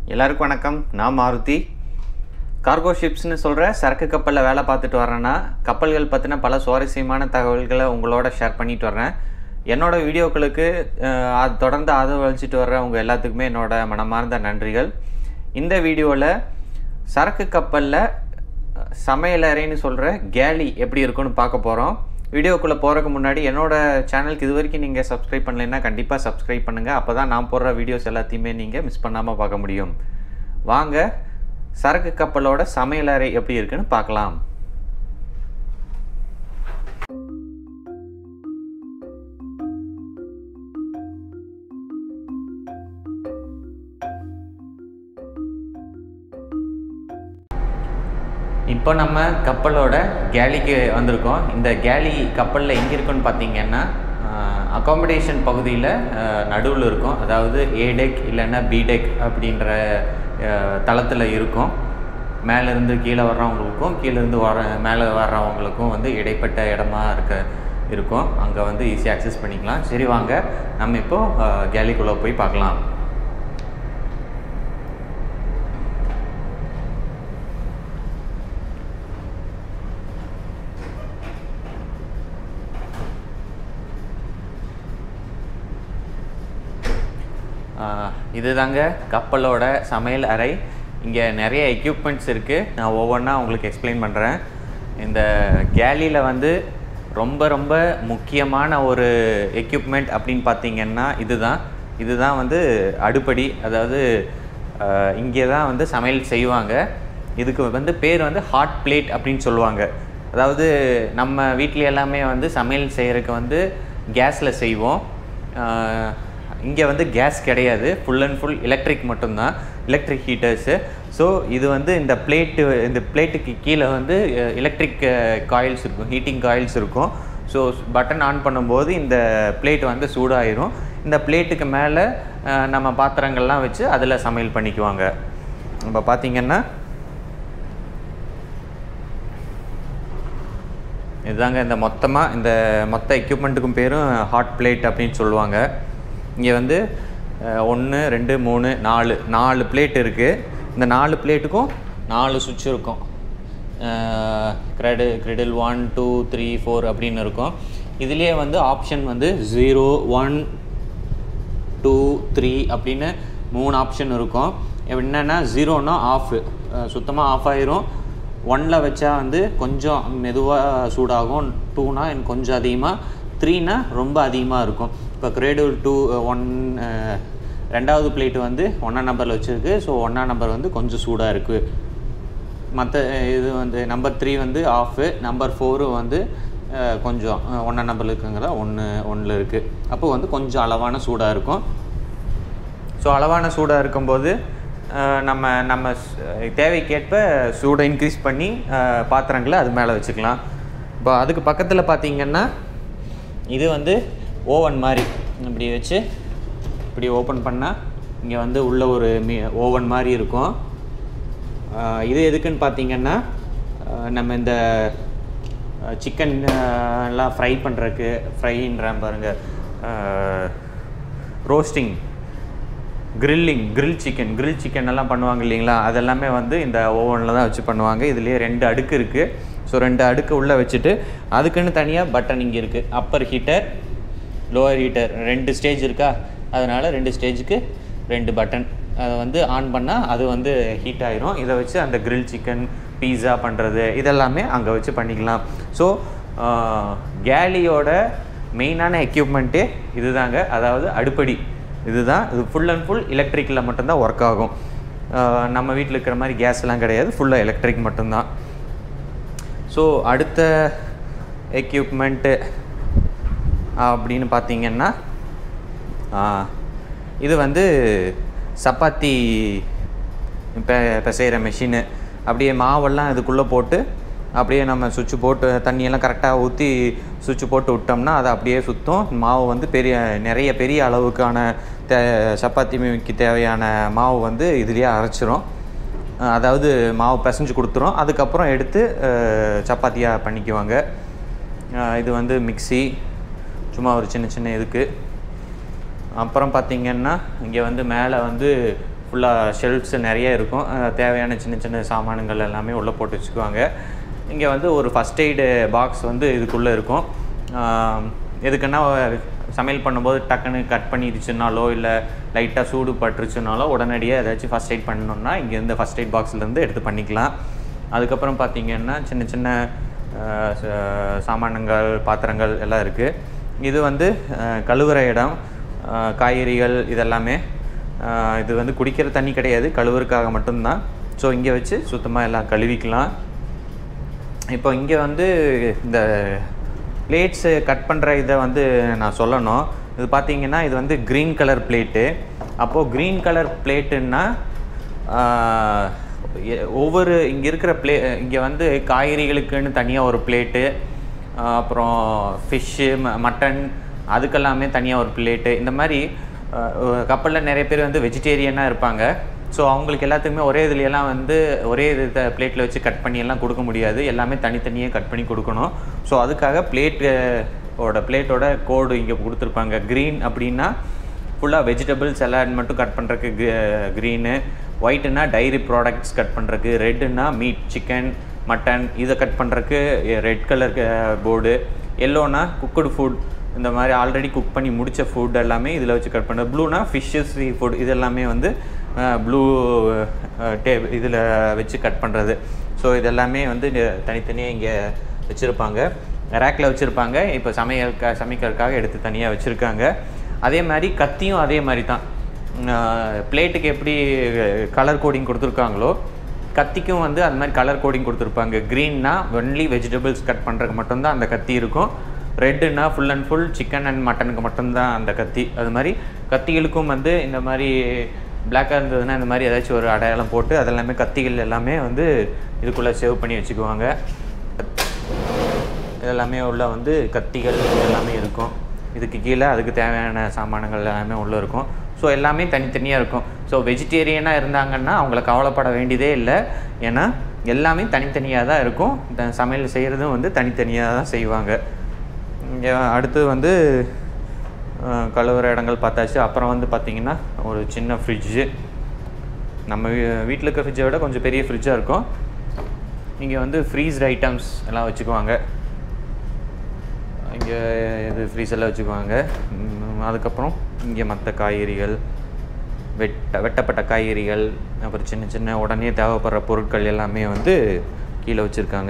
எல்லாருக்கும் வணக்கம் நான் மாருதி கார்கோ ஷிப்ஸ்னு சொல்கிற சரக்கு கப்பலில் வேலை பார்த்துட்டு வரேன்னா கப்பல்கள் பற்றின பல சுவாரஸ்யமான தகவல்களை உங்களோட ஷேர் பண்ணிட்டு வர்றேன் என்னோட வீடியோக்களுக்கு அஹ், அது தொடர்ந்து ஆதரவு அளிச்சிட்டு வர்ற உங்கள் எல்லாத்துக்குமே என்னோட மனமார்ந்த நன்றிகள் இந்த வீடியோவில் சரக்கு கப்பலில் சமையலறைன்னு சொல்கிற கேலி எப்படி இருக்குன்னு பார்க்க போகிறோம் வீடியோக்குள்ளே போகிறதுக்கு முன்னாடி என்னோட சேனலுக்கு இது வரைக்கும் நீங்கள் சப்ஸ்கிரைப் பண்ணலைன்னா கண்டிப்பாக சப்ஸ்கிரைப் பண்ணுங்கள் அப்போ தான் நான் போடுற வீடியோஸ் எல்லாத்தையுமே நீங்கள் மிஸ் பண்ணாமல் பார்க்க முடியும் வாங்க சரக்கு கப்பலோட சமையலறை எப்படி இருக்குன்னு பார்க்கலாம் இப்போ நம்ம கப்பலோட கேலிக்கு வந்திருக்கோம் இந்த கேலி கப்பலில் எங்கே இருக்குன்னு பார்த்தீங்கன்னா அகாமடேஷன் பகுதியில் நடுவில் இருக்கும் அதாவது ஏ டெக் இல்லைன்னா பி டெக் அப்படின்ற தளத்தில் இருக்கும் மேலேருந்து கீழே வர்றவங்களுக்கும் கீழேருந்து வர மேலே வர்றவங்களுக்கும் வந்து இடைப்பட்ட இடமா இருக்க இருக்கும் அங்கே வந்து ஈஸியாக அக்சஸ் பண்ணிக்கலாம் சரி வாங்க நம்ம இப்போது கேலிக்குள்ளே போய் பார்க்கலாம் ஆஹ் இதுதாங்க கப்பலோட சமையல் அறை இங்கே நிறைய எக்யூப்மெண்ட்ஸ் இருக்குது நான் ஒவ்வொன்றா உங்களுக்கு எக்ஸ்பிளைன் பண்ணுறேன் இந்த கேலியில் வந்து ரொம்ப ரொம்ப முக்கியமான ஒரு எக்யூப்மெண்ட் அப்படின்னு பார்த்தீங்கன்னா இதுதான் இதுதான் வந்து அடுப்படி அதாவது இங்கே தான் வந்து சமையல் செய்வாங்க இதுக்கு வந்து பேர் வந்து ஹாட் பிளேட் அப்படின்னு சொல்லுவாங்க அதாவது நம்ம வீட்டில் எல்லாமே வந்து சமையல் செய்கிறதுக்கு வந்து கேஸில் செய்வோம் இங்கே வந்து கேஸ் கிடையாது ஃபுல் அண்ட் ஃபுல் எலக்ட்ரிக் மட்டும்தான் எலக்ட்ரிக் ஹீட்டர்ஸு ஸோ இது வந்து இந்த பிளேட்டு இந்த பிளேட்டுக்கு கீழே வந்து எலக்ட்ரிக் காயில்ஸ் இருக்கும் ஹீட்டிங் காயில்ஸ் இருக்கும் ஸோ பட்டன் ஆன் பண்ணும்போது இந்த பிளேட் வந்து சூடாயிரும் இந்த பிளேட்டுக்கு மேலே நம்ம பாத்திரங்கள்லாம் வச்சு அதில் சமையல் பண்ணிக்குவாங்க இப்போ பார்த்தீங்கன்னா இதுதாங்க இந்த மொத்தமாக இந்த மொத்த எக்யூப்மெண்ட்டுக்கும் பேரும் ஹாட் பிளேட் அப்படின்னு சொல்லுவாங்க இங்கே வந்து ஒன்று ரெண்டு மூணு நாலு நாலு பிளேட் இருக்குது இந்த நாலு பிளேட்டுக்கும் நாலு சுவிட்ச் இருக்கும் க்ரெடு க்ரெடில் ஒன் டூ த்ரீ ஃபோர் அப்படின்னு இருக்கும் இதுலேயே வந்து ஆப்ஷன் வந்து ஜீரோ ஒன் டூ த்ரீ அப்படின்னு மூணு ஆப்ஷன் இருக்கும் என்னென்னா ஜீரோனா ஆஃப் சுத்தமாக ஆஃப் ஆயிரும் ஒன்னில் வச்சா வந்து கொஞ்சம் மெதுவாக சூடாகும் டூனா எனக்கு கொஞ்சம் அதிகமாக த்ரீனா ரொம்ப அதிகமாக இருக்கும் இப்போ கிரேடு டூ ஒன் ரெண்டாவது பிளேட் வந்து ஒன்றாம் நம்பரில் வச்சுருக்கு ஸோ ஒன்றாம் நம்பர் வந்து கொஞ்சம் சூடாக இருக்குது மற்ற இது வந்து நம்பர் த்ரீ வந்து ஆஃபு நம்பர் ஃபோரு வந்து கொஞ்சம் ஒன்றாம் நம்பரில் இருக்குங்கிற ஒன்று ஒன்றில் இருக்குது அப்போ வந்து கொஞ்சம் அளவான சூடாக இருக்கும் ஸோ அளவான சூடாக இருக்கும்போது நம்ம நம்ம தேவைக்கேற்ப சூடை இன்க்ரீஸ் பண்ணி பாத்திரங்களை அது மேலே வச்சுக்கலாம் இப்போ அதுக்கு பக்கத்தில் பார்த்திங்கன்னா இது வந்து ஓவன் மாதிரி இப்படி வச்சு இப்படி ஓப்பன் பண்ணால் இங்கே வந்து உள்ள ஒரு மீ ஓவன் மாதிரி இருக்கும் இது எதுக்குன்னு பார்த்தீங்கன்னா நம்ம இந்த சிக்கன் எல்லாம் ஃப்ரை பண்ணுறதுக்கு ஃப்ரைன்ற பாருங்கள் roasting grilling grill chicken grill chicken எல்லாம் பண்ணுவாங்க இல்லைங்களா அதெல்லாமே வந்து இந்த ஓவனில் தான் வச்சு பண்ணுவாங்க இதுலேயே ரெண்டு அடுக்கு இருக்குது ஸோ ரெண்டு அடுக்கு உள்ளே வச்சுட்டு அதுக்குன்னு தனியாக பட்டன் இங்கே இருக்குது அப்பர் ஹீட்டர் லோவர் ஹீட்டர் ரெண்டு ஸ்டேஜ் இருக்கா அதனால் ரெண்டு ஸ்டேஜுக்கு ரெண்டு பட்டன் அதை வந்து ஆன் பண்ணால் அது வந்து ஹீட் ஆயிரும் இதை வச்சு அந்த கிரில் சிக்கன் பீஸா பண்ணுறது இதெல்லாமே அங்கே வச்சு பண்ணிக்கலாம் ஸோ கேலியோட மெயினான எக்யூப்மெண்ட்டே இதுதாங்க அதாவது அடுப்படி இதுதான் இது ஃபுல் அண்ட் ஃபுல் எலக்ட்ரிக்கில் மட்டும்தான் ஒர்க் ஆகும் நம்ம வீட்டில் இருக்கிற மாதிரி கேஸ்லாம் கிடையாது ஃபுல்லாக எலக்ட்ரிக் மட்டும்தான் ஸோ அடுத்த எக்யூப்மெண்ட்டு அப்படின்னு பார்த்தீங்கன்னா இது வந்து சப்பாத்தி இப்போ பிசைகிற மிஷினு அப்படியே மாவெல்லாம் இதுக்குள்ளே போட்டு அப்படியே நம்ம சுவிட்சு போட்டு தண்ணியெல்லாம் கரெக்டாக ஊற்றி சுவிட்சு போட்டு விட்டோம்னா அது அப்படியே சுற்றும் மாவு வந்து பெரிய நிறைய பெரிய அளவுக்கான தே சப்பாத்திக்கு தேவையான மாவு வந்து இதுலேயே அரைச்சிரும் அதாவது மாவு பிசைஞ்சு கொடுத்துரும் அதுக்கப்புறம் எடுத்து சப்பாத்தியாக பண்ணிக்குவாங்க இது வந்து மிக்சி சும்மா ஒரு சின்ன சின்ன இதுக்கு அப்புறம் பார்த்திங்கன்னா இங்கே வந்து மேலே வந்து ஃபுல்லாக ஷெல்ஃப்ஸ் நிறைய இருக்கும் அஹ், தேவையான சின்ன சின்ன சாமான்கள் எல்லாமே உள்ளே போட்டு வச்சுக்குவாங்க இங்கே வந்து ஒரு ஃபஸ்ட் எய்டு பாக்ஸ் வந்து இதுக்குள்ளே இருக்கும் ஆஹ், எதுக்குன்னா சமையல் பண்ணும்போது டக்குன்னு கட் பண்ணிடுச்சுனாலோ இல்லை லைட்டாக சூடு பட்டுருச்சுனாலோ உடனடியாக ஏதாச்சும் ஃபஸ்ட் எய்ட் பண்ணணும்னா இங்கேருந்து ஃபஸ்ட் எய்ட் பாக்ஸ்லேருந்து எடுத்து பண்ணிக்கலாம் அதுக்கப்புறம் பார்த்தீங்கன்னா சின்ன சின்ன ஆஹ், ச- சாமானங்கள் பாத்திரங்கள் எல்லாம் இருக்குது இது வந்து ஆஹ், கழுவுற இடம் ஆஹ், காய்கறிகள் இதெல்லாமே ஆஹ், இது வந்து குடிக்கிற தண்ணி கிடையாது கழுவுறதுக்காக மட்டும்தான் ஸோ இங்கே வச்சு சுத்தமாக எல்லாம் கழுவிக்கலாம் இப்போ இங்கே வந்து இந்த பிளேட்ஸு கட் பண்ணுற இதை வந்து நான் சொல்லணும் இது பார்த்தீங்கன்னா இது வந்து க்ரீன் கலர் பிளேட்டு அப்போது க்ரீன் கலர் பிளேட்டுன்னா ஒவ்வொரு இங்கே இருக்கிற பிளே இங்கே வந்து காய்கறிகளுக்குன்னு தனியாக ஒரு பிளேட்டு அப்புறம் ஃபிஷ்ஷு மட்டன் அதுக்கெல்லாமே தனியாக ஒரு பிளேட்டு இந்த மாதிரி கப்பலில் நிறைய பேர் வந்து வெஜிடேரியனாக இருப்பாங்க ஸோ அவங்களுக்கு எல்லாத்துக்குமே ஒரே இதுலையெல்லாம் வந்து ஒரே இது பிளேட்டில் வச்சு கட் பண்ணி எல்லாம் கொடுக்க முடியாது எல்லாமே தனித்தனியாக கட் பண்ணி கொடுக்கணும் ஸோ அதுக்காக பிளேட்டு ஓட பிளேட்டோட கோடு இங்கே கொடுத்துருப்பாங்க க்ரீன் அப்படின்னா ஃபுல்லாக வெஜிடபிள் சலாட் மட்டும் கட் பண்ணுறதுக்கு க்ரீனு ஒயிட்டுனா டைரி ப்ராடக்ட்ஸ் கட் பண்ணுறதுக்கு ரெட்டுனா மீட் சிக்கன் மட்டன் இதை கட் பண்ணுறதுக்கு ரெட் கலர் போர்டு எல்லோனா குக்குடு ஃபுட் இந்த மாதிரி ஆல்ரெடி குக் பண்ணி முடித்த ஃபுட் எல்லாமே இதில் வச்சு கட் பண்ணுறது ப்ளூனா ஃபிஷ்ஷு சீ ஃபுட் இது எல்லாமே வந்து ப்ளூ டே இதில் வச்சு கட் பண்ணுறது ஸோ இதெல்லாமே வந்து தனித்தனியாக இங்கே வச்சுருப்பாங்க ரேக்கில் வச்சுருப்பாங்க இப்போ சமையல்கா சமைக்கிறதுக்காக எடுத்து தனியாக வச்சுருக்காங்க அதே மாதிரி கத்தியும் அதே மாதிரி தான் பிளேட்டுக்கு எப்படி கலர் கோடிங் கொடுத்துருக்காங்களோ கத்திக்கும் வந்து அது மாதிரி கலர் கோடிங் கொடுத்துருப்பாங்க க்ரீன்னா ஒன்லி வெஜிடபிள்ஸ் கட் பண்ணுறதுக்கு மட்டும்தான் அந்த கத்தி இருக்கும் ரெட்டுன்னா full and full chicken and மட்டனுக்கு மட்டும்தான் அந்த கத்தி அது மாதிரி கத்திகளுக்கும் வந்து இந்த மாதிரி பிளாக்காக இருந்ததுன்னா இந்த மாதிரி ஏதாச்சும் ஒரு அடையாளம் போட்டு அதெல்லாமே கத்திகள் எல்லாமே வந்து இதுக்குள்ளே சேவ் பண்ணி வச்சுக்குவாங்க இதெல்லாமே உள்ள வந்து கத்திகள் எல்லாமே இருக்கும் இதுக்கு கீழே அதுக்கு தேவையான சாமானங்கள் எல்லாமே உள்ளே இருக்கும் ஸோ எல்லாமே தனித்தனியாக இருக்கும் ஸோ வெஜிடேரியனாக இருந்தாங்கன்னா அவங்கள கவலைப்பட வேண்டியதே இல்லை ஏன்னா எல்லாமே தனித்தனியாக தான் இருக்கும் த- சமையல் செய்கிறதும் வந்து தனித்தனியாக தான் செய்வாங்க இங்கே அடுத்து வந்து அஹ், கழுவுற இடங்கள் பார்த்தாச்சு அப்புறம் வந்து பார்த்திங்கன்னா ஒரு சின்ன ஃப்ரிட்ஜு நம்ம வீட்டில் இருக்க ஃப்ரிட்ஜை விட கொஞ்சம் பெரிய ஃப்ரிட்ஜாக இருக்கும் இங்கே வந்து ஃப்ரீஸ்ட் ஐட்டம்ஸ் எல்லாம் வச்சுக்குவாங்க இங்கே இது ஃப்ரீஸெல்லாம் வச்சுக்குவாங்க ம், அதுக்கப்புறம் இங்கே மற்ற காய்கறிகள் வெட்ட வெட்டப்பட்ட காய்கறிகள் அப்புறம் சின்ன சின்ன உடனே தேவைப்படுற பொருட்கள் எல்லாமே வந்து கீழே வச்சுருக்காங்க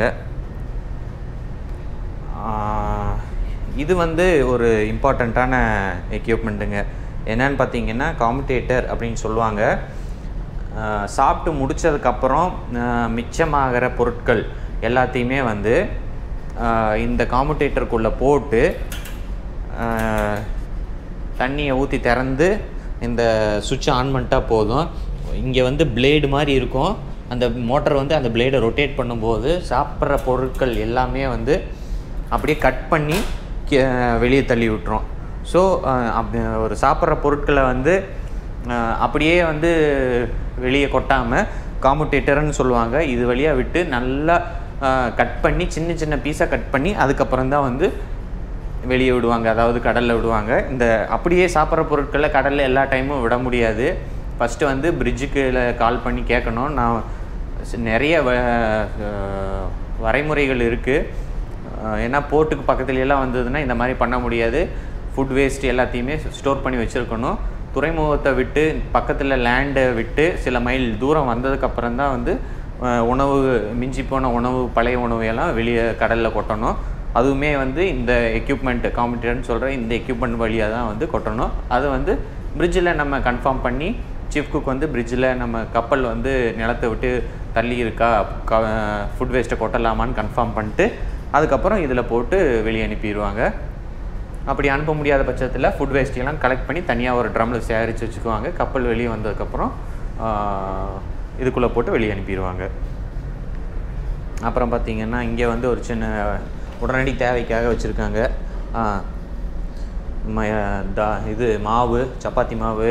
இது வந்து ஒரு இம்பார்ட்டண்ட்டான எக்யூப்மெண்ட்டுங்க என்னன்னு பார்த்தீங்கன்னா காமுடேட்டர் அப்படின்னு சொல்லுவாங்க ஆஹ் சாப்பிட்டு முடித்ததுக்கப்புறம் மிச்சமாகிற பொருட்கள் எல்லாத்தையுமே வந்து ஆஹ் இந்த காமுடேட்டருக்குள்ளே போட்டு ஆஹ் தண்ணியை ஊற்றி திறந்து இந்த சுவிட்சை ஆன் பண்ணிட்டா போதும் இங்கே வந்து பிளேடு மாதிரி இருக்கும் அந்த மோட்டர் வந்து அந்த பிளேடை ரொட்டேட் பண்ணும்போது சாப்பிட்ற பொருட்கள் எல்லாமே வந்து அப்படியே கட் பண்ணி கீ- வெளியே தள்ளி விட்டுரும் ஸோ ஒரு சாப்பிட்ற பொருட்களை வந்து அஹ், அப்படியே வந்து வெளியே கொட்டாமல் காமுடேட்டர்னு சொல்லுவாங்க இது வழியாக விட்டு நல்லா கட் பண்ணி சின்ன சின்ன பீஸாக கட் பண்ணி அதுக்கப்புறம் தான் வந்து வெளியே விடுவாங்க அதாவது கடலில் விடுவாங்க இந்த அப்படியே சாப்பிட்ற பொருட்களை கடலில் எல்லா டைமும் விட முடியாது ஃபஸ்ட்டு வந்து பிரிட்ஜுக்கு கால் பண்ணி கேட்கணும் நான் ஸ்- நிறைய வ- அஹ் வரைமுறைகள் இருக்குது ஏன்னா போர்ட்டுக்கு பக்கத்துல எல்லாம் வந்ததுன்னா இந்த மாதிரி பண்ண முடியாது ஃபுட் வேஸ்ட் எல்லாத்தையுமே ஸ்டோர் பண்ணி வச்சுருக்கணும் துறைமுகத்தை விட்டு பக்கத்தில் லேண்டை விட்டு சில மைல் தூரம் வந்ததுக்கப்புறம் தான் வந்து அஹ், உணவு மிஞ்சி போன உணவு பழைய உணவு எல்லாம் வெளியே கடலில் கொட்டணும் அதுவுமே வந்து இந்த எக்யூப்மெண்ட் காம்படிட்டர்னு சொல்கிற இந்த எக்யூப்மெண்ட் வழியாக தான் வந்து கொட்டணும் அது வந்து பிரிட்ஜில் நம்ம கன்ஃபார்ம் பண்ணி சீஃப் குக் வந்து பிரிட்ஜில் நம்ம கப்பல் வந்து நிலத்தை விட்டு தள்ளி இருக்கா க ஃபுட் வேஸ்ட்டை கொட்டலாமான்னு கன்ஃபார்ம் பண்ணிட்டு அதுக்கப்புறம் இதில் போட்டு வெளியே அனுப்பிடுவாங்க அப்படி அனுப்ப முடியாத பட்சத்தில் ஃபுட் வேஸ்ட்டையெல்லாம் கலெக்ட் பண்ணி தனியாக ஒரு ட்ரம்மில் சேகரித்து வச்சுக்குவாங்க கப்பல் வெளியே வந்ததுக்கப்புறம் இதுக்குள்ளே போட்டு வெளியே அனுப்பிடுவாங்க அப்புறம் பார்த்தீங்கன்னா இங்கே வந்து ஒரு சின்ன உடனடி தேவைக்காக வச்சுருக்காங்க தா இது மாவு சப்பாத்தி மாவு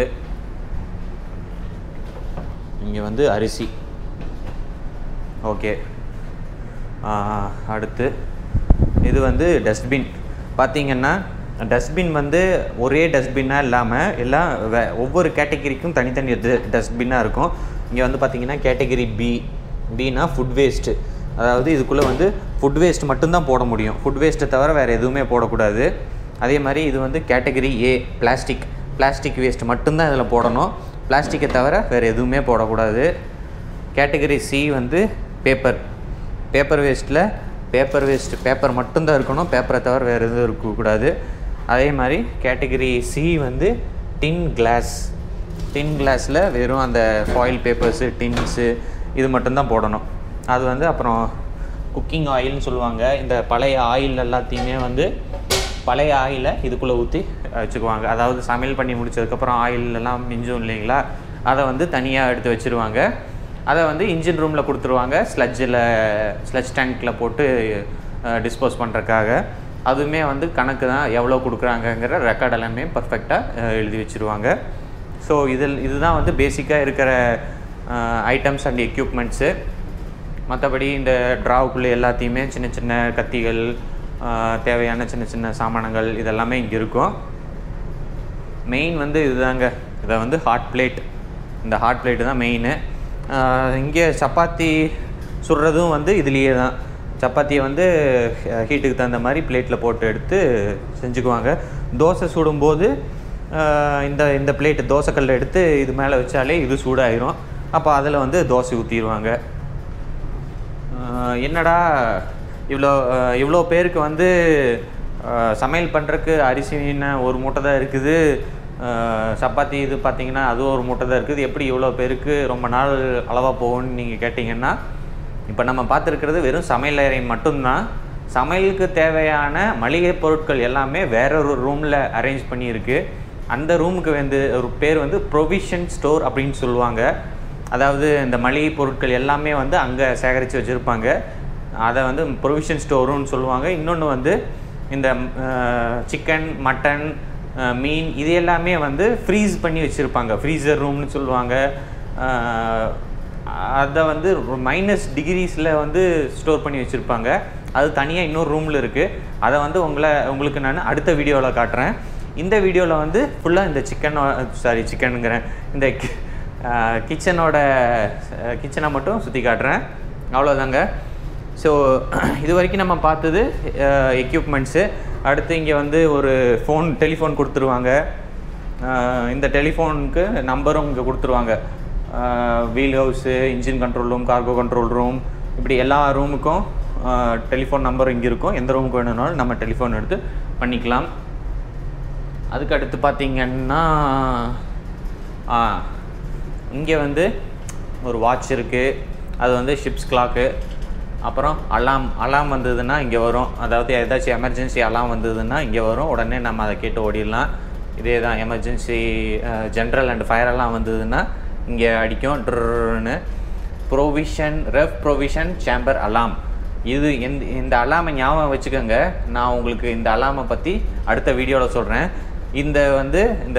இங்கே வந்து அரிசி ஓகே அடுத்து இது வந்து டஸ்ட்பின் பார்த்தீங்கன்னா டஸ்ட்பின் வந்து ஒரே டஸ்ட்பின்னாக இல்லாமல் எல்லாம் வே- ஒவ்வொரு கேட்டகிரிக்கும் தனித்தனி டஸ்ட்பின்னாக இருக்கும் இங்கே வந்து பார்த்தீங்கன்னா கேட்டகிரி பி பினா ஃபுட் வேஸ்ட்டு அதாவது இதுக்குள்ளே வந்து ஃபுட் வேஸ்ட் மட்டும்தான் போட முடியும் ஃபுட் வேஸ்ட்டை தவிர வேறு எதுவுமே போடக்கூடாது அதே மாதிரி இது வந்து category A plastic plastic waste மட்டும்தான் இதில் போடணும் பிளாஸ்டிக்கை தவிர வேறு எதுவுமே போடக்கூடாது கேட்டகரி சி வந்து பேப்பர் பேப்பர் வேஸ்ட்டில் பேப்பர் வேஸ்ட் பேப்பர் மட்டும்தான் இருக்கணும் பேப்பரை தவிர வேறு எதுவும் இருக்கக்கூடாது அதே மாதிரி கேட்டகரி சி வந்து டின் கிளாஸ் டின் கிளாஸில் வெறும் அந்த ஃபாயில் பேப்பர்ஸு டின்ஸு இது மட்டும்தான் போடணும் அது வந்து அப்புறம் குக்கிங் ஆயில்னு சொல்லுவாங்க இந்த பழைய ஆயில் எல்லாத்தையுமே வந்து பழைய ஆயிலை இதுக்குள்ளே ஊற்றி வச்சுக்குவாங்க அதாவது சமையல் பண்ணி முடிச்சதுக்கப்புறம் ஆயில் எல்லாம் மிஞ்சும் இல்லைங்களா அதை வந்து தனியாக எடுத்து வச்சுருவாங்க அதை வந்து இன்ஜின் ரூமில் கொடுத்துருவாங்க ஸ்லட்ஜில் ஸ்லட்ஜ் டேங்க்கில் போட்டு டிஸ்போஸ் பண்ணுறக்காக அதுவுமே வந்து கணக்கு தான் எவ்வளோ கொடுக்குறாங்கங்கிற ரெக்கார்ட் எல்லாமே பர்ஃபெக்டாக எழுதி வச்சுருவாங்க ஸோ இதில் இதுதான் வந்து பேசிக்காக இருக்கிற ஐட்டம்ஸ் அண்ட் எக்யூப்மெண்ட்ஸு மற்றபடி இந்த ட்ராவுக்குள்ளே எல்லாத்தையுமே சின்ன சின்ன கத்திகள் ஆஹ், தேவையான சின்ன சின்ன சாமானங்கள் இதெல்லாமே இங்கே இருக்கும் மெயின் வந்து இதுதாங்க இதை வந்து ஹாட் பிளேட் இந்த ஹாட் பிளேட்டு தான் மெயின் இங்கே சப்பாத்தி சுடுறதும் வந்து இதுலேயே தான் சப்பாத்தியை வந்து ஹீட்டுக்கு தகுந்த மாதிரி பிளேட்டில் போட்டு எடுத்து செஞ்சுக்குவாங்க தோசை சுடும்போது ஆஹ், இந்த இந்த பிளேட்டு தோசைக்கல்ல எடுத்து இது மேலே வச்சாலே இது சூடாயிரும் அப்போ அதில் வந்து தோசை ஊற்றிடுவாங்க ஆஹ் என்னடா இவ்வளோ ஆஹ் இவ்வளோ பேருக்கு வந்து ஆஹ் சமையல் பண்ணுறக்கு அரிசின்னு ஒரு மூட்டை தான் இருக்குது ஆஹ் சப்பாத்தி இது பார்த்தீங்கன்னா அதுவும் ஒரு மூட்டை தான் இருக்குது எப்படி இவ்வளோ பேருக்கு ரொம்ப நாள் அளவாக போகும்னு நீங்கள் கேட்டிங்கன்னா இப்போ நம்ம பார்த்துருக்கிறது வெறும் சமையல் அறை மட்டும்தான் சமையலுக்கு தேவையான மளிகை பொருட்கள் எல்லாமே வேற ஒரு ரூமில் அரேஞ்ச் பண்ணியிருக்கு அந்த ரூமுக்கு வந்து ஒரு பேர் வந்து ப்ரொவிஷன் ஸ்டோர் அப்படின்னு சொல்லுவாங்க அதாவது இந்த மளிகை பொருட்கள் எல்லாமே வந்து அங்கே சேகரித்து வச்சுருப்பாங்க அதை வந்து ப்ரொவிஷன் ஸ்டோருன்னு சொல்லுவாங்க இன்னொன்று வந்து இந்த சிக்கன் மட்டன் மீன் இது எல்லாமே வந்து ஃப்ரீஸ் பண்ணி வச்சுருப்பாங்க ஃப்ரீசர் ரூம்னு சொல்லுவாங்க அஹ், அதை வந்து மைனஸ் டிகிரிஸில் வந்து ஸ்டோர் பண்ணி வச்சுருப்பாங்க அது தனியாக இன்னொரு ரூமில் இருக்குது அதை வந்து உங்களை உங்களுக்கு நான் அடுத்த வீடியோவில் காட்டுறேன் இந்த வீடியோவில் வந்து ஃபுல்லாக இந்த சிக்கன் சாரி சிக்கனுங்கிறேன் இந்த கிச்சனோட கிச்சனை மட்டும் சுற்றி காட்டுறேன் அவ்வளோதாங்க ஸோ இது வரைக்கும் நம்ம பார்த்தது எக்யூப்மெண்ட்ஸு அடுத்து இங்கே வந்து ஒரு ஃபோன் டெலிஃபோன் கொடுத்துருவாங்க அஹ் இந்த டெலிஃபோனுக்கு நம்பரும் இங்கே கொடுத்துருவாங்க wheel house engine control room cargo control room இப்படி எல்லா ரூமுக்கும் டெலிஃபோன் நம்பர் இங்கே இருக்கும் எந்த ரூமுக்கு வேணும்னாலும் நம்ம டெலிஃபோன் எடுத்து பண்ணிக்கலாம் அதுக்கு அடுத்து பார்த்தீங்கன்னா ஆ இங்கே வந்து ஒரு வாட்ச் இருக்குது அது வந்து ஷிப்ஸ் கிளாக்கு அப்புறம் அலாம் அலாம் வந்ததுன்னா இங்கே வரும் அதாவது ஏதாச்சும் எமர்ஜென்சி அலாம் வந்ததுன்னா இங்கே வரும் உடனே நம்ம அதை கேட்டு ஓடிடலாம் இதே தான் emergency general and fire alarm வந்ததுன்னா இங்கே அடிக்கும் ட்ருன்னு provision ref provision chamber alarm இது இந்த இந்த அலாமை ஞாபகம் வச்சுக்கோங்க நான் உங்களுக்கு இந்த அலாமை பற்றி அடுத்த வீடியோவில் சொல்கிறேன் இந்த வந்து இந்த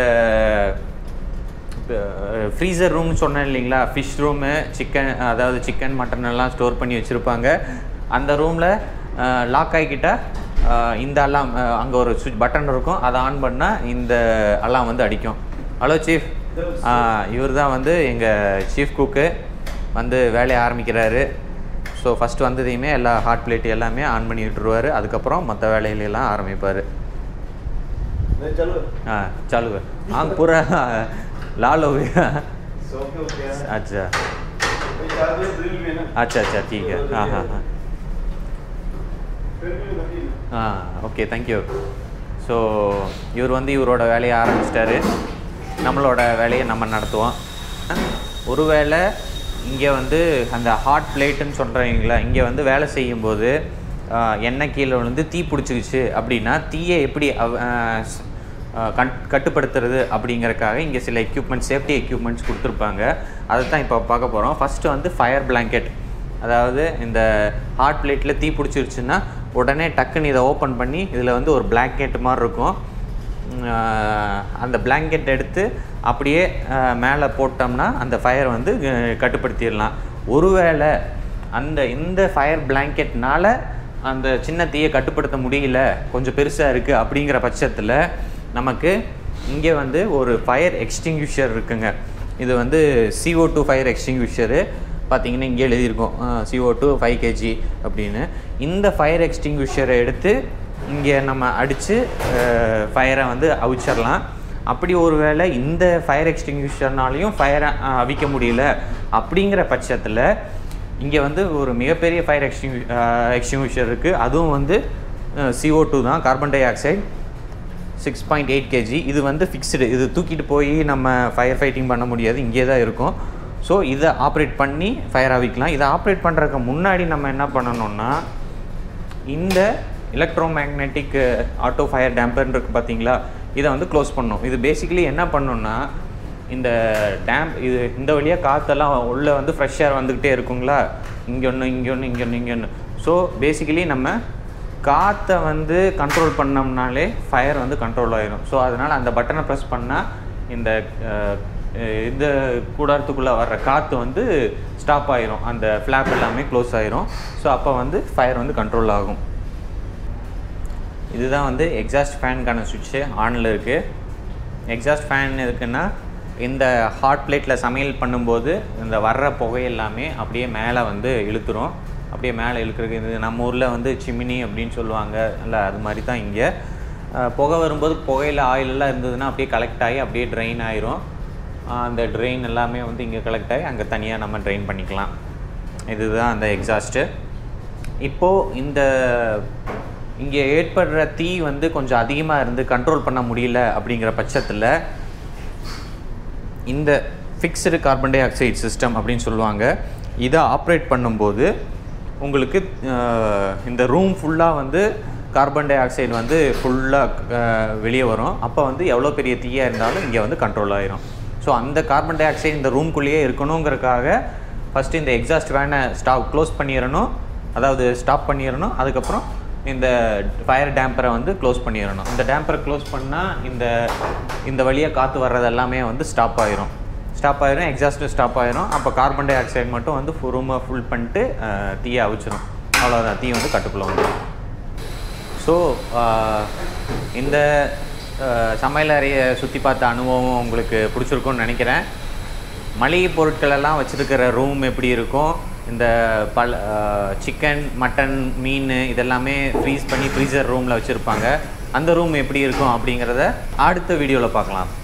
ஃப்ரீசர் ரூம்னு சொன்னேன் இல்லைங்களா ஃபிஷ் ரூமு சிக்கன் அதாவது சிக்கன் மட்டன் எல்லாம் ஸ்டோர் பண்ணி வச்சுருப்பாங்க அந்த ரூமில் லாக் ஆகிக்கிட்டா அஹ், இந்த அலாம் அங்கே ஒரு சுவிட்ச் பட்டன் இருக்கும் அதை ஆன் பண்ணால் இந்த அலாம் வந்து அடிக்கும் ஹலோ சீஃப் இவர் தான் வந்து எங்கள் சீஃப் குக்கு வந்து வேலையை ஆரம்பிக்கிறாரு ஸோ ஃபஸ்ட்டு வந்ததையுமே எல்லா ஹாட் பிளேட் எல்லாமே ஆன் பண்ணி விட்டுருவாரு அதுக்கப்புறம் மற்ற வேலையிலெல்லாம் ஆரம்பிப்பார் नहीं चलो हाँ चालू है हाँ पूरा लाल हो गया सौ के हो गया है अच्छा भाई चार बजे ड्रिल में है ना अच्छा अच्छा ठीक है हाँ हाँ हाँ फिर भी रखी ना ஆ ஓகே தேங்க்யூ ஸோ இவர் வந்து இவரோட வேலையை ஆரம்பிச்சிட்டாரு நம்மளோட வேலையை நம்ம நடத்துவோம் ஒருவேளை இங்கே வந்து அந்த ஹாட் பிளேட்டுன்னு சொல்கிறீங்களா இங்கே வந்து வேலை செய்யும்போது ஆ, எண்ணெய் கீழே வந்து தீ பிடிச்சிக்கிச்சு அப்படின்னா தீயை எப்படி அவ- ஆ, ஸ்- ஆ, கட் கட்டுப்படுத்துறது அப்படிங்கறக்காக இங்கே சில எக்யூப்மெண்ட்ஸ் சேஃப்டி எக்யூப்மெண்ட்ஸ் கொடுத்துருப்பாங்க அதை தான் இப்போ பார்க்க போகிறோம் ஃபஸ்ட்டு வந்து ஃபயர் blanket அதாவது இந்த ஹாட் பிளேட்டில் தீ பிடிச்சிருச்சுன்னா உடனே டக்குன்னு இதை ஓப்பன் பண்ணி இதில் வந்து ஒரு blanket மாதிரி இருக்கும் ஆஹ் அந்த blanket எடுத்து அப்படியே மேலே போட்டோம்னா அந்த ஃபயர் வந்து அஹ், கட்டுப்படுத்திடலாம் ஒருவேளை அந்த இந்த ஃபயர் பிளாங்கெட்னால அந்த சின்ன தீயை கட்டுப்படுத்த முடியல கொஞ்சம் பெருசாக இருக்குது அப்படிங்கிற பட்சத்தில் நமக்கு இங்கே வந்து ஒரு ஃபயர் எக்ஸ்டிங்யூஷர் இருக்குங்க இது வந்து CO2 டூ ஃபயர் எக்ஸ்டிங்யூஷரு பார்த்தீங்கன்னா இங்கே எழுதியிருக்கோம் CO2 டூ ஃபைவ் கேஜி அப்படின்னு இந்த ஃபயர் எக்ஸ்டிங்யூஷரை எடுத்து இங்கே நம்ம அடித்து ஃபயரை வந்து அவிச்சிடலாம் அப்படி ஒருவேளை இந்த ஃபயர் எக்ஸ்டிங்யூஷர்னாலையும் ஃபயரை அவிக்க முடியல அப்படிங்கிற பட்சத்தில் இங்கே வந்து ஒரு மிகப்பெரிய ஃபயர் எக்ஸ்டிங்யூ எக்ஸ்டிங்யூஷர் இருக்குது அதுவும் வந்து CO2 டூ தான் carbon dioxide six point eight KG இது வந்து ஃபிக்ஸ்டு இது தூக்கிட்டு போய் நம்ம ஃபயர் ஃபைட்டிங் பண்ண முடியாது இங்கே தான் இருக்கும் ஸோ இதை ஆப்ரேட் பண்ணி ஃபயர் ஆவிக்கலாம் இதை ஆப்ரேட் பண்ணுறதுக்கு முன்னாடி நம்ம என்ன பண்ணணும்னா இந்த எலக்ட்ரோ மேக்னெட்டிக் ஆட்டோ ஃபயர் டேம்பர்னு இருக்குது பார்த்தீங்களா இதை வந்து க்ளோஸ் பண்ணணும் இது பேசிக்கலி என்ன பண்ணணும்னா இந்த டேம்ப் இது இந்த வழியாக காற்றெல்லாம் உள்ளே வந்து ஃப்ரெஷ் ஏர் வந்துக்கிட்டே இருக்குங்களா இங்கே ஒன்று இங்கே ஒன்று இங்கே ஒன்று இங்கே ஒன்று ஸோ பேசிக்கலி நம்ம காற்றை வந்து கண்ட்ரோல் பண்ணோம்னாலே ஃபயர் வந்து கண்ட்ரோல் ஆயிரும் ஸோ அதனால் அந்த பட்டனை ப்ரெஸ் பண்ணால் இந்த அஹ், இந்த கூடாரத்துக்குள்ளே வர்ற காற்று வந்து ஸ்டாப் ஆயிரும் அந்த ஃப்ளாப் எல்லாமே க்ளோஸ் ஆயிரும் ஸோ அப்போ வந்து ஃபயர் வந்து கண்ட்ரோல் ஆகும் இதுதான் வந்து எக்ஸாஸ்ட் ஃபேனுக்கான சுவிட்சு ஆனில் இருக்குது எக்ஸாஸ்ட் ஃபேன் எதுக்குன்னா இந்த ஹாட் பிளேட்டில் சமையல் பண்ணும்போது இந்த வர்ற புகை எல்லாமே அப்படியே மேலே வந்து இழுத்துரும் அப்படியே மேலே இழுக்கிறதுக்கு இது நம்ம ஊரில் வந்து சிமினி அப்படின்னு சொல்லுவாங்க இல்லை அது மாதிரி தான் இங்கே அஹ், புகை வரும்போது புகையில் ஆயில் எல்லாம் இருந்ததுன்னா அப்படியே கலெக்ட் ஆகி அப்படியே ட்ரெயின் ஆயிரும் அஹ், அந்த ட்ரெயின் எல்லாமே வந்து இங்கே கலெக்ட் ஆகி அங்கே தனியாக நம்ம ட்ரெயின் பண்ணிக்கலாம் இதுதான் அந்த எக்ஸாஸ்ட்டு இப்போது இந்த இங்கே ஏற்படுற தீ வந்து கொஞ்சம் அதிகமாக இருந்து கண்ட்ரோல் பண்ண முடியல அப்படிங்கிற பட்சத்தில் இந்த fixed carbon dioxide system அப்படின்னு சொல்லுவாங்க இதை ஆப்ரேட் பண்ணும்போது உங்களுக்கு அஹ், இந்த ரூம் ஃபுல்லாக வந்து கார்பன் டை ஆக்சைடு வந்து ஃபுல்லாக வெளியே வரும் அப்போ வந்து எவ்வளோ பெரிய தீயாக இருந்தாலும் இங்கே வந்து கண்ட்ரோல் ஆயிரும் ஸோ அந்த கார்பன் டை ஆக்சைடு இந்த ரூம்குள்ளேயே இருக்கணுங்கிறதுக்காக ஃபஸ்ட்டு இந்த எக்ஸாஸ்ட் வேனை ஸ்டாப் க்ளோஸ் பண்ணிடணும் அதாவது ஸ்டாப் பண்ணிடணும் அதுக்கப்புறம் இந்த ஃபயர் டேம்பரை வந்து க்ளோஸ் பண்ணிடணும் இந்த டேம்பரை க்ளோஸ் பண்ணால் இந்த இந்த வழியாக காற்று வர்றது எல்லாமே வந்து ஸ்டாப் ஆயிரும் ஸ்டாப் ஆயிரும் எக்ஸாஸ்ட்டு ஸ்டாப் ஆயிரும் அப்போ கார்பன் டை ஆக்சைடு மட்டும் வந்து ரூமை ஃபுல் பண்ணிட்டு அஹ், தீயை அவிச்சிரும் அவ்வளோதான் தீ வந்து கட்டுக்குள்ளே வந்துடும் ஸோ இந்த அஹ், சமையல் அறையை சுற்றி பார்த்த அனுபவம் உங்களுக்கு பிடிச்சிருக்கும்னு நினைக்கிறேன் மளிகை பொருட்கள் எல்லாம் வச்சுருக்கிற ரூம் எப்படி இருக்கும் இந்த பல சிக்கன் மட்டன் மீன் இதெல்லாமே ஃப்ரீஸ் பண்ணி ஃப்ரீசர் ரூமில் வச்சுருப்பாங்க அந்த ரூம் எப்படி இருக்கும் அப்படிங்கிறத அடுத்த வீடியோவில் பார்க்கலாம்